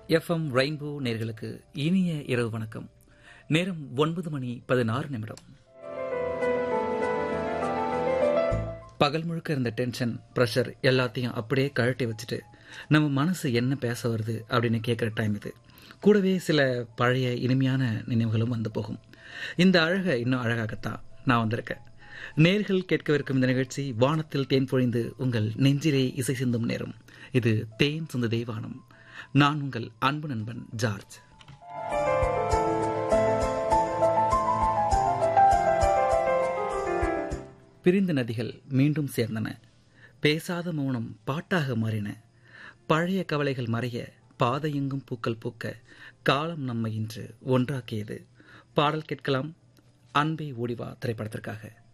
FM rainbow நேர்களுக்கு இனிய இரவு வணக்கம் நேரம் ஒன்பது மணி பதினாறு நிமிடம் பகல் முழுக்க இருந்த டென்ஷன் ப்ரெஷர் எல்லாத்தையும் அப்படியே கழட்டி வச்சுட்டு நம்ம மனசு என்ன பேச வருது அப்படின்னு கேட்குற டைம் இது கூடவே சில பழைய இனிமையான நினைவுகளும் வந்து போகும் இந்த அழகை இன்னும் அழகாகத்தான் நான் வந்திருக்கேன் நேர்கள் கேட்கவிருக்கும் இந்த நிகழ்ச்சி வானத்தில் தேன் பொழிந்து உங்கள் நெஞ்சிலே இசை சிந்தும் நேரம் இது தேன் சிந்துதே வானம் நான் உங்கள் அன்பு நண்பன் ஜார்ஜ் பிரிந்த நதிகள் மீண்டும் சேர்ந்தன பேசாத மௌனம் பாட்டாக மாறின பழைய கவலைகள் மறைய பாதையெங்கும் பூக்கள் பூக்க காலம் நம்மை இன்று ஒன்றாக்கியது பாடல் கேட்கலாம் அன்பே ஓடிவா திரைப்படத்திற்காக